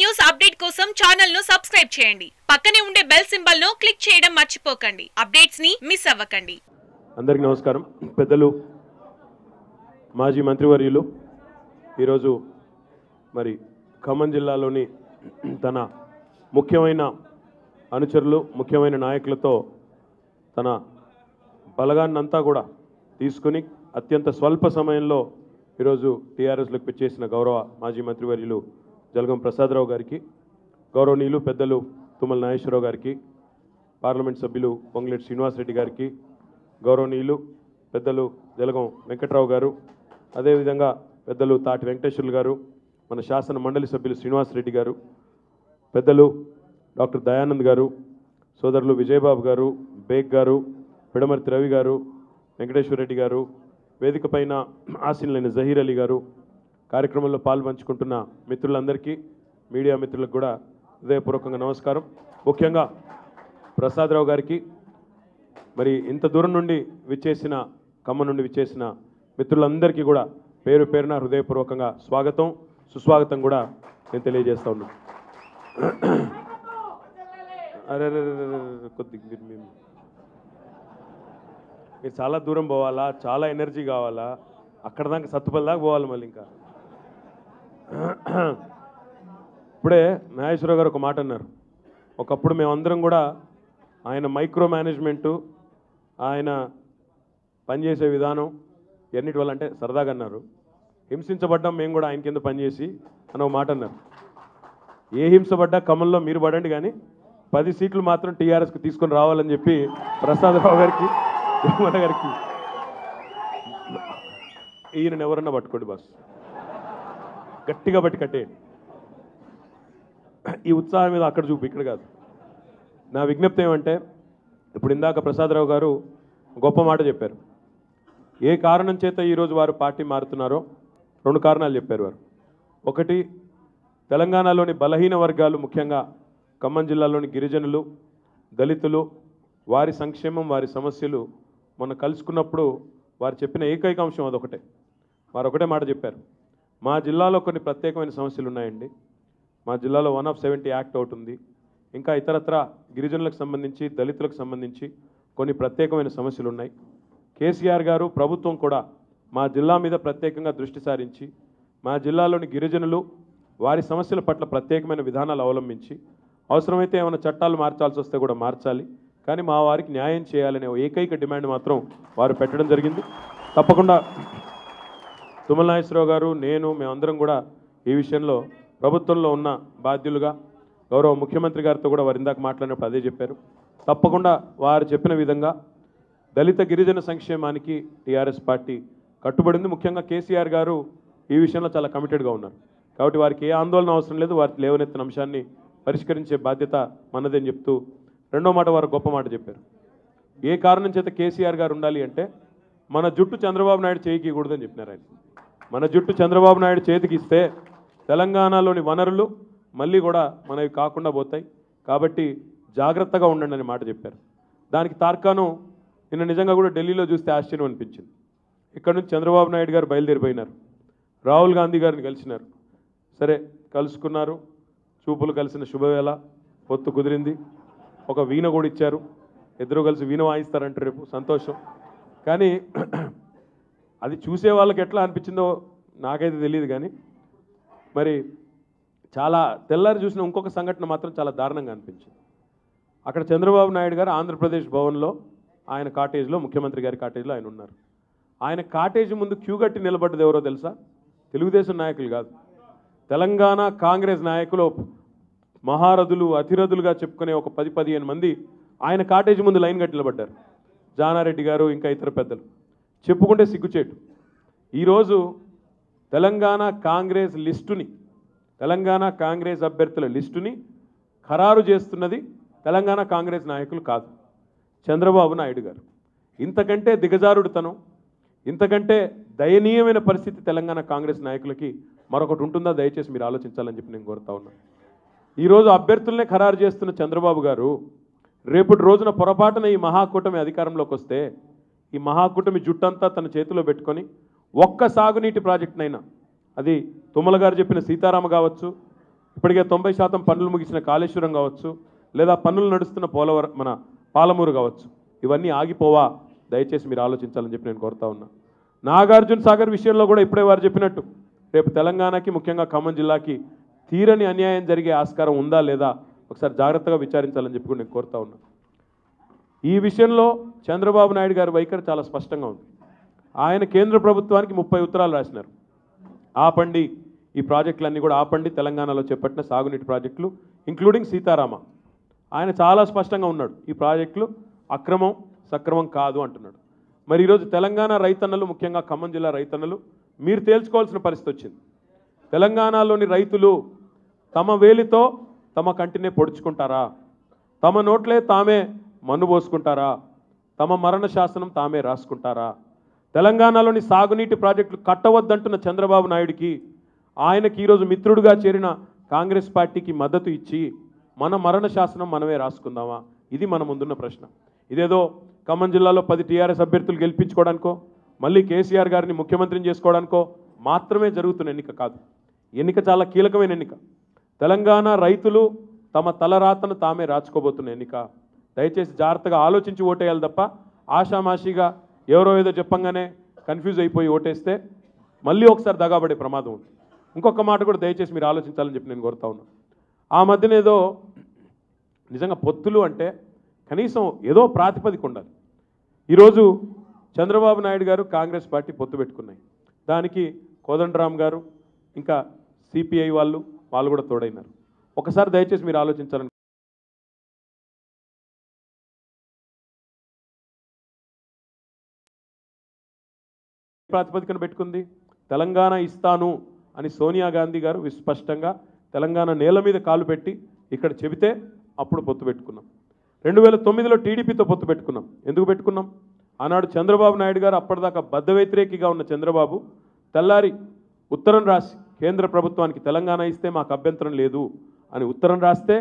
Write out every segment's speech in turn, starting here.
News update కోసం channel ను subscribe చేయండి పక్కనే ఉండే బెల్ సింబల్ ను క్లిక్ చేయడం మర్చిపోకండి అప్డేట్స్ ని మిస్ అవ్వకండి అందరికీ నమస్కారం పెద్దలు మాజీ మంత్రివర్యులు ఈరోజు మరి ఖమ్మం జిల్లాలోని తన ముఖ్యమైన అనుచరులు ముఖ్యమైన నాయకులతో తన బలగాన్నంతా కూడా తీసుకుని అత్యంత స్వల్ప సమయంలో ఈరోజు టీఆర్ఎస్లోకి పిచ్చేసిన గౌరవ మాజీ మంత్రివర్యులు జలగం ప్రసాదరావు గారికి గౌరవనీయులు పెద్దలు తుమ్మల నాగేశ్వరరావు గారికి పార్లమెంట్ సభ్యులు పొంగులేటి శ్రీనివాసరెడ్డి గారికి గౌరవనీయులు పెద్దలు జలగం వెంకట్రావు గారు అదేవిధంగా పెద్దలు తాటి వెంకటేశ్వర్లు గారు మన శాసన మండలి సభ్యులు శ్రీనివాసరెడ్డి గారు పెద్దలు డాక్టర్ దయానంద్ గారు సోదరులు విజయబాబు గారు బేగ్ గారు పిడమర్తి రవి గారు వెంకటేశ్వర రెడ్డి గారు వేదిక పైన ఆసీనులైన జహీర్ అలీ గారు కార్యక్రమంలో పాల్పంచుకుంటున్న మిత్రులందరికీ మీడియా మిత్రులకు కూడా హృదయపూర్వకంగా నమస్కారం ముఖ్యంగా ప్రసాదరావు గారికి మరి ఇంత దూరం నుండి విచ్చేసిన ఖమ్మం నుండి విచ్చేసిన మిత్రులందరికీ కూడా పేరు పేరున హృదయపూర్వకంగా స్వాగతం సుస్వాగతం కూడా నేను తెలియజేస్తా ఉన్నాను అరే అరే, అరే, అరే, అరే, కొద్దిగా మీరు మీరు- మీరు చాలా దూరం పోవాలా చాలా ఎనర్జీ కావాలా అక్కడ దాకా సత్తుపల్లి దాకా పోవాలి మళ్ళీ ఇంకా ఇప్పుడే నాగేశ్వరరావు గారు ఒక మాట అన్నారు ఒకప్పుడు మేమందరం కూడా ఆయన మైక్రో మేనేజ్మెంటు ఆయన పనిచేసే విధానం ఎన్నిటి వల్ల అంటే సరదాగా అన్నారు హింసించబడ్డాం మేము కూడా ఆయన కింద పనిచేసి అని ఒక మాట అన్నారు ఏ హింసపడ్డా ఖమ్మంలో మీరు పడండి కానీ పది సీట్లు మాత్రం టీఆర్ఎస్కి తీసుకొని రావాలని చెప్పి ప్రసాదరావు గారికి తిరుమల గారికి ఈయన ఎవరన్నా పట్టుకోండి బాస్ గట్టిగా పట్టి కట్టేయండి ఈ ఉత్సాహం మీద అక్కడ చూపు ఇక్కడ కాదు నా విజ్ఞప్తి ఏమంటే ఇప్పుడు ఇందాక ప్రసాదరావు గారు గొప్ప మాట చెప్పారు ఏ కారణం చేత ఈరోజు వారు పార్టీ మారుతున్నారో రెండు కారణాలు చెప్పారు వారు ఒకటి తెలంగాణలోని బలహీన వర్గాలు ముఖ్యంగా ఖమ్మం జిల్లాలోని గిరిజనులు దళితులు వారి సంక్షేమం వారి సమస్యలు మొన్న కలుసుకున్నప్పుడు వారు చెప్పిన ఏకైక అంశం అదొకటే వారు ఒకటే మాట చెప్పారు మా జిల్లాలో కొన్ని ప్రత్యేకమైన సమస్యలు ఉన్నాయండి మా జిల్లాలో వన్ ఆఫ్ సెవెంటీ యాక్ట్ ఒకటి ఉంది ఇంకా ఇతరత్ర గిరిజనులకు సంబంధించి దళితులకు సంబంధించి కొన్ని ప్రత్యేకమైన సమస్యలు ఉన్నాయి కేసీఆర్ గారు ప్రభుత్వం కూడా మా జిల్లా మీద ప్రత్యేకంగా దృష్టి సారించి మా జిల్లాలోని గిరిజనులు వారి సమస్యల పట్ల ప్రత్యేకమైన విధానాలు అవలంబించి అవసరమైతే ఏమైనా చట్టాలు మార్చాల్సి వస్తే కూడా మార్చాలి కానీ మా వారికి న్యాయం చేయాలనే ఏకైక డిమాండ్ మాత్రం వారు పెట్టడం జరిగింది తప్పకుండా తుమ్మల నాగేశ్వరరావు గారు నేను మేమందరం కూడా ఈ విషయంలో ప్రభుత్వంలో ఉన్న బాధ్యులుగా గౌరవ ముఖ్యమంత్రి గారితో కూడా వారు ఇందాక మాట్లాడినప్పుడు అదే చెప్పారు తప్పకుండా వారు చెప్పిన విధంగా దళిత గిరిజన సంక్షేమానికి టీఆర్ఎస్ పార్టీ కట్టుబడింది ముఖ్యంగా కేసీఆర్ గారు ఈ విషయంలో చాలా కమిటెడ్గా ఉన్నారు కాబట్టి వారికి ఏ ఆందోళన అవసరం లేదు వారికి లేవనెత్తిన అంశాన్ని పరిష్కరించే బాధ్యత మనదని చెప్తూ రెండో మాట వారు గొప్ప మాట చెప్పారు ఏ కారణం చేత కేసీఆర్ గారు ఉండాలి అంటే మన జుట్టు చంద్రబాబు నాయుడు చేయికి కూడదని చెప్పినారు ఆయన మన జుట్టు చంద్రబాబు నాయుడు చేతికి ఇస్తే తెలంగాణలోని వనరులు మళ్ళీ కూడా మనవి కాకుండా పోతాయి కాబట్టి జాగ్రత్తగా ఉండండి అనే మాట చెప్పారు దానికి తార్కాను నిన్న నిజంగా కూడా ఢిల్లీలో చూస్తే ఆశ్చర్యం అనిపించింది ఇక్కడ నుంచి చంద్రబాబు నాయుడు గారు బయలుదేరిపోయినారు రాహుల్ గాంధీ గారిని కలిసినారు సరే కలుసుకున్నారు చూపులు కలిసిన శుభవేళ పొత్తు కుదిరింది ఒక వీణ కూడా ఇచ్చారు ఇద్దరు కలిసి వీణ వాయిస్తారంట రేపు సంతోషం కానీ అది చూసే వాళ్ళకి ఎట్లా అనిపించిందో నాకైతే తెలియదు కానీ మరి చాలా తెల్లారి చూసిన ఇంకొక సంఘటన మాత్రం చాలా దారుణంగా అనిపించింది అక్కడ చంద్రబాబు నాయుడు గారు ఆంధ్రప్రదేశ్ భవన్లో ఆయన కాటేజ్లో ముఖ్యమంత్రి గారి కాటేజ్లో ఆయన ఉన్నారు ఆయన కాటేజ్ ముందు క్యూ కట్టి నిలబడ్డది ఎవరో తెలుసా తెలుగుదేశం నాయకులు కాదు తెలంగాణ కాంగ్రెస్ నాయకులు మహారథులు అతిరథులుగా చెప్పుకునే ఒక పది పదిహేను మంది ఆయన కాటేజ్ ముందు లైన్ కట్టి నిలబడ్డారు జానారెడ్డి గారు ఇంకా ఇతర పెద్దలు చెప్పుకుంటే సిగ్గుచేటు ఈరోజు తెలంగాణ కాంగ్రెస్ లిస్టుని తెలంగాణ కాంగ్రెస్ అభ్యర్థుల లిస్టుని ఖరారు చేస్తున్నది తెలంగాణ కాంగ్రెస్ నాయకులు కాదు చంద్రబాబు నాయుడు గారు ఇంతకంటే దిగజారుడుతనం ఇంతకంటే దయనీయమైన పరిస్థితి తెలంగాణ కాంగ్రెస్ నాయకులకి మరొకటి ఉంటుందా దయచేసి మీరు ఆలోచించాలని చెప్పి నేను కోరుతా ఉన్నాను ఈరోజు అభ్యర్థులనే ఖరారు చేస్తున్న చంద్రబాబు గారు రేపటి రోజున పొరపాటున ఈ మహాకూటమి అధికారంలోకి వస్తే ఈ మహాకూటమి జుట్టంతా తన చేతిలో పెట్టుకొని ఒక్క సాగునీటి ప్రాజెక్టునైనా అది తుమ్మల గారు చెప్పిన సీతారామ కావచ్చు ఇప్పటికే తొంభై శాతం పనులు ముగిసిన కాళేశ్వరం కావచ్చు లేదా పనులు నడుస్తున్న పోలవరం మన పాలమూరు కావచ్చు ఇవన్నీ ఆగిపోవా దయచేసి మీరు ఆలోచించాలని చెప్పి నేను కోరుతా ఉన్నా నాగార్జున సాగర్ విషయంలో కూడా ఇప్పుడే వారు చెప్పినట్టు రేపు తెలంగాణకి ముఖ్యంగా ఖమ్మం జిల్లాకి తీరని అన్యాయం జరిగే ఆస్కారం ఉందా లేదా ఒకసారి జాగ్రత్తగా విచారించాలని చెప్పి కూడా నేను కోరుతా ఉన్నా ఈ విషయంలో చంద్రబాబు నాయుడు గారి వైఖరి చాలా స్పష్టంగా ఉంది ఆయన కేంద్ర ప్రభుత్వానికి ముప్పై ఉత్తరాలు రాసినారు ఆపండి ఈ ప్రాజెక్టులన్నీ కూడా ఆపండి తెలంగాణలో చేపట్టిన సాగునీటి ప్రాజెక్టులు ఇంక్లూడింగ్ సీతారామ ఆయన చాలా స్పష్టంగా ఉన్నాడు ఈ ప్రాజెక్టులు అక్రమం సక్రమం కాదు అంటున్నాడు మరి ఈరోజు తెలంగాణ రైతన్నలు ముఖ్యంగా ఖమ్మం జిల్లా రైతన్నలు మీరు తేల్చుకోవాల్సిన పరిస్థితి వచ్చింది తెలంగాణలోని రైతులు తమ వేలితో తమ కంటినే పొడుచుకుంటారా తమ నోట్లే తామే మన్ను పోసుకుంటారా తమ మరణ శాసనం తామే రాసుకుంటారా తెలంగాణలోని సాగునీటి ప్రాజెక్టులు కట్టవద్దంటున్న చంద్రబాబు నాయుడికి ఆయనకి ఈరోజు మిత్రుడుగా చేరిన కాంగ్రెస్ పార్టీకి మద్దతు ఇచ్చి మన మరణ శాసనం మనమే రాసుకుందామా ఇది మన ముందున్న ప్రశ్న ఇదేదో ఖమ్మం జిల్లాలో పది టీఆర్ఎస్ అభ్యర్థులు గెలిపించుకోవడానికో మళ్ళీ కేసీఆర్ గారిని ముఖ్యమంత్రిని చేసుకోవడానికో మాత్రమే జరుగుతున్న ఎన్నిక కాదు ఎన్నిక చాలా కీలకమైన ఎన్నిక తెలంగాణ రైతులు తమ తలరాతను తామే రాచుకోబోతున్న ఎన్నిక దయచేసి జాగ్రత్తగా ఆలోచించి ఓటేయాలి తప్ప ఆషామాషిగా ఎవరో ఏదో చెప్పంగానే కన్ఫ్యూజ్ అయిపోయి ఓటేస్తే మళ్ళీ ఒకసారి దగాబడే ప్రమాదం ఉంది ఇంకొక మాట కూడా దయచేసి మీరు ఆలోచించాలని చెప్పి నేను కోరుతా ఉన్నాను ఆ మధ్యన ఏదో నిజంగా పొత్తులు అంటే కనీసం ఏదో ప్రాతిపదిక ఉండాలి ఈరోజు చంద్రబాబు నాయుడు గారు కాంగ్రెస్ పార్టీ పొత్తు పెట్టుకున్నాయి దానికి కోదండరామ్ గారు ఇంకా సిపిఐ వాళ్ళు వాళ్ళు కూడా తోడైనారు ఒకసారి దయచేసి మీరు ఆలోచించాలని ప్రాతిపదికన పెట్టుకుంది తెలంగాణ ఇస్తాను అని సోనియా గాంధీ గారు విస్పష్టంగా తెలంగాణ నేల మీద కాలు పెట్టి ఇక్కడ చెబితే అప్పుడు పొత్తు పెట్టుకున్నాం రెండు వేల తొమ్మిదిలో టీడీపీతో పొత్తు పెట్టుకున్నాం ఎందుకు పెట్టుకున్నాం ఆనాడు చంద్రబాబు నాయుడు గారు అప్పటిదాకా బద్ద వ్యతిరేకిగా ఉన్న చంద్రబాబు తెల్లారి ఉత్తరం రాసి కేంద్ర ప్రభుత్వానికి తెలంగాణ ఇస్తే మాకు అభ్యంతరం లేదు అని ఉత్తరం రాస్తే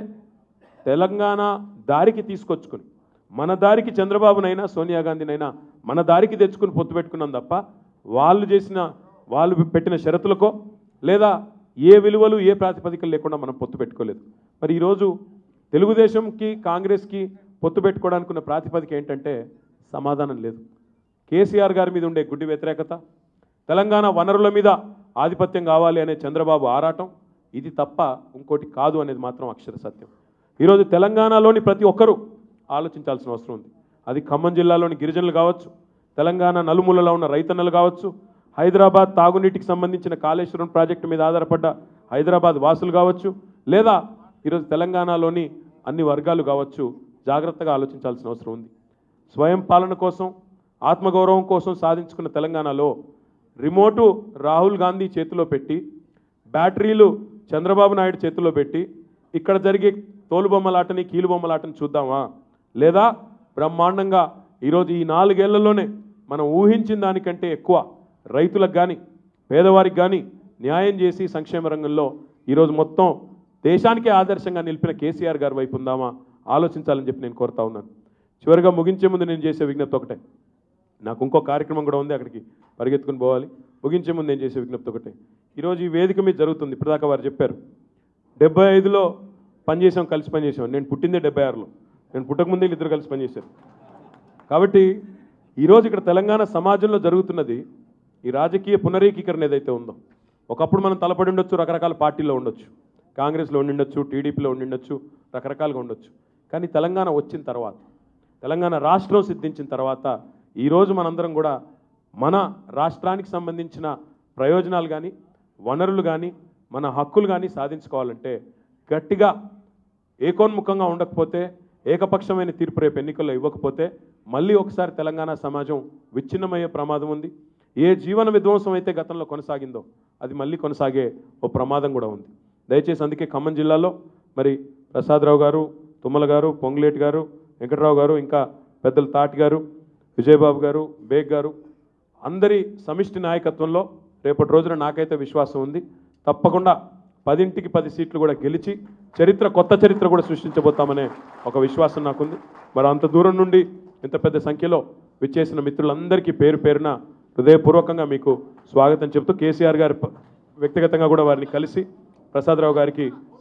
తెలంగాణ దారికి తీసుకొచ్చుకుని మన దారికి చంద్రబాబునైనా సోనియా గాంధీనైనా మన దారికి తెచ్చుకుని పొత్తు పెట్టుకున్నాం తప్ప వాళ్ళు చేసిన వాళ్ళు పెట్టిన షరతులకో లేదా ఏ విలువలు ఏ ప్రాతిపదికలు లేకుండా మనం పొత్తు పెట్టుకోలేదు మరి ఈరోజు తెలుగుదేశంకి కాంగ్రెస్కి పొత్తు పెట్టుకోవడానికి ఉన్న ప్రాతిపదిక ఏంటంటే సమాధానం లేదు కేసీఆర్ గారి మీద ఉండే గుడ్డి వ్యతిరేకత తెలంగాణ వనరుల మీద ఆధిపత్యం కావాలి అనే చంద్రబాబు ఆరాటం ఇది తప్ప ఇంకోటి కాదు అనేది మాత్రం అక్షర సత్యం ఈరోజు తెలంగాణలోని ప్రతి ఒక్కరూ ఆలోచించాల్సిన అవసరం ఉంది అది ఖమ్మం జిల్లాలోని గిరిజనులు కావచ్చు తెలంగాణ నలుమూలలో ఉన్న రైతన్నలు కావచ్చు హైదరాబాద్ తాగునీటికి సంబంధించిన కాళేశ్వరం ప్రాజెక్టు మీద ఆధారపడ్డ హైదరాబాద్ వాసులు కావచ్చు లేదా ఈరోజు తెలంగాణలోని అన్ని వర్గాలు కావచ్చు జాగ్రత్తగా ఆలోచించాల్సిన అవసరం ఉంది స్వయం పాలన కోసం ఆత్మగౌరవం కోసం సాధించుకున్న తెలంగాణలో రిమోటు రాహుల్ గాంధీ చేతిలో పెట్టి బ్యాటరీలు చంద్రబాబు నాయుడు చేతిలో పెట్టి ఇక్కడ జరిగే తోలుబొమ్మలాటని కీలుబొమ్మలాటని చూద్దామా లేదా బ్రహ్మాండంగా ఈరోజు ఈ నాలుగేళ్లలోనే మనం ఊహించిన దానికంటే ఎక్కువ రైతులకు కానీ పేదవారికి కానీ న్యాయం చేసి సంక్షేమ రంగంలో ఈరోజు మొత్తం దేశానికే ఆదర్శంగా నిలిపిన కేసీఆర్ గారి వైపు ఉందామా ఆలోచించాలని చెప్పి నేను కోరుతా ఉన్నాను చివరిగా ముగించే ముందు నేను చేసే విజ్ఞప్తి ఒకటే నాకు ఇంకో కార్యక్రమం కూడా ఉంది అక్కడికి పరిగెత్తుకుని పోవాలి ముగించే ముందు నేను చేసే విజ్ఞప్తి ఒకటే ఈరోజు ఈ వేదిక మీద జరుగుతుంది ఇప్పటిదాకా వారు చెప్పారు డెబ్బై ఐదులో పనిచేసాం కలిసి పనిచేసాం నేను పుట్టిందే డెబ్బై ఆరులో నేను పుట్టకముందే వీళ్ళిద్దరు కలిసి పనిచేశారు కాబట్టి ఈరోజు ఇక్కడ తెలంగాణ సమాజంలో జరుగుతున్నది ఈ రాజకీయ పునరేకీకరణ ఏదైతే ఉందో ఒకప్పుడు మనం తలపడి ఉండొచ్చు రకరకాల పార్టీల్లో ఉండొచ్చు కాంగ్రెస్లో ఉండిండొచ్చు టీడీపీలో ఉండిండొచ్చు రకరకాలుగా ఉండొచ్చు కానీ తెలంగాణ వచ్చిన తర్వాత తెలంగాణ రాష్ట్రం సిద్ధించిన తర్వాత ఈరోజు మనందరం కూడా మన రాష్ట్రానికి సంబంధించిన ప్రయోజనాలు కానీ వనరులు కానీ మన హక్కులు కానీ సాధించుకోవాలంటే గట్టిగా ఏకోన్ముఖంగా ఉండకపోతే ఏకపక్షమైన తీర్పు రేపు ఎన్నికల్లో ఇవ్వకపోతే మళ్ళీ ఒకసారి తెలంగాణ సమాజం విచ్ఛిన్నమయ్యే ప్రమాదం ఉంది ఏ జీవన విధ్వంసం అయితే గతంలో కొనసాగిందో అది మళ్ళీ కొనసాగే ఓ ప్రమాదం కూడా ఉంది దయచేసి అందుకే ఖమ్మం జిల్లాలో మరి ప్రసాదరావు గారు తుమ్మల గారు పొంగులేటి గారు వెంకటరావు గారు ఇంకా పెద్దలు తాటి గారు విజయబాబు గారు బేగ్ గారు అందరి సమిష్టి నాయకత్వంలో రేపటి రోజున నాకైతే విశ్వాసం ఉంది తప్పకుండా పదింటికి పది సీట్లు కూడా గెలిచి చరిత్ర కొత్త చరిత్ర కూడా సృష్టించబోతామనే ఒక విశ్వాసం నాకుంది మరి అంత దూరం నుండి ఇంత పెద్ద సంఖ్యలో విచ్చేసిన మిత్రులందరికీ పేరు పేరున హృదయపూర్వకంగా మీకు స్వాగతం చెప్తూ కేసీఆర్ గారి ప- వ్యక్తిగతంగా కూడా వారిని కలిసి ప్రసాదరావు గారికి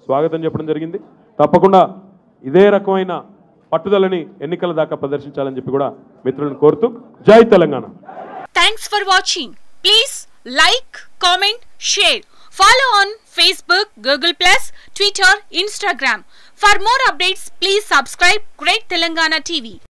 స్వాగతం చెప్పడం జరిగింది తప్పకుండా ఇదే రకమైన పట్టుదలని ఎన్నికల దాకా ప్రదర్శించాలని చెప్పి కూడా మిత్రులను కోరుతూ జై Telangana Thanks for watching. Please like, comment, share. Follow on Facebook, Google Plus, Twitter, Instagram. For more updates, please subscribe Great Telangana TV.